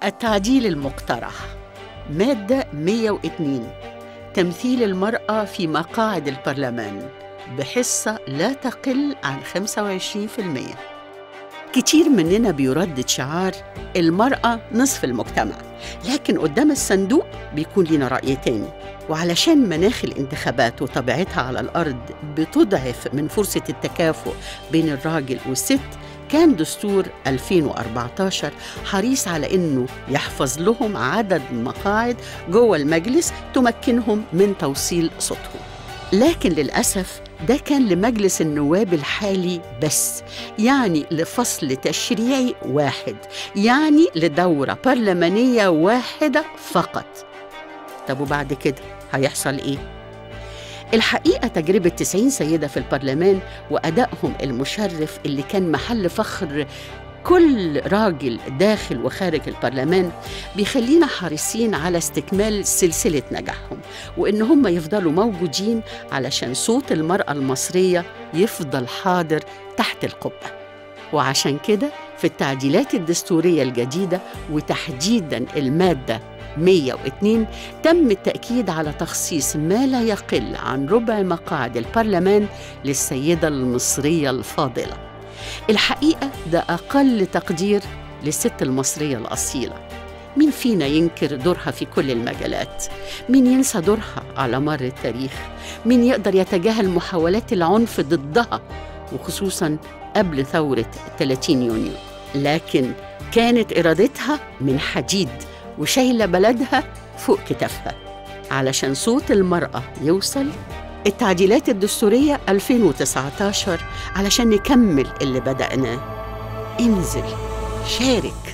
التعديل المقترح مادة 102 تمثيل المرأة في مقاعد البرلمان بحصة لا تقل عن 25% كتير مننا بيردد شعار المرأة نصف المجتمع لكن قدام الصندوق بيكون لنا رأي تاني وعلشان مناخ الانتخابات وطبيعتها على الأرض بتضعف من فرصة التكافؤ بين الراجل والست كان دستور 2014 حريص على انه يحفظ لهم عدد مقاعد جوه المجلس تمكنهم من توصيل صوتهم لكن للاسف ده كان لمجلس النواب الحالي بس يعني لفصل تشريعي واحد يعني لدوره برلمانيه واحده فقط طب وبعد كده هيحصل ايه الحقيقة تجربة 90 سيدة في البرلمان وأدائهم المشرف اللي كان محل فخر كل راجل داخل وخارج البرلمان بيخلينا حريصين على استكمال سلسلة نجاحهم وإن هم يفضلوا موجودين علشان صوت المرأة المصرية يفضل حاضر تحت القبة وعشان كده في التعديلات الدستورية الجديدة وتحديدا المادة 102 تم التأكيد على تخصيص ما لا يقل عن ربع مقاعد البرلمان للسيدة المصرية الفاضلة الحقيقة ده أقل تقدير للست المصرية الأصيلة مين فينا ينكر دورها في كل المجالات مين ينسى دورها على مر التاريخ مين يقدر يتجاهل محاولات العنف ضدها وخصوصا قبل ثورة 30 يونيو لكن كانت إرادتها من حديد وشايلة بلدها فوق كتافها علشان صوت المرأة يوصل التعديلات الدستورية 2019 علشان نكمل اللي بدأناه انزل شارك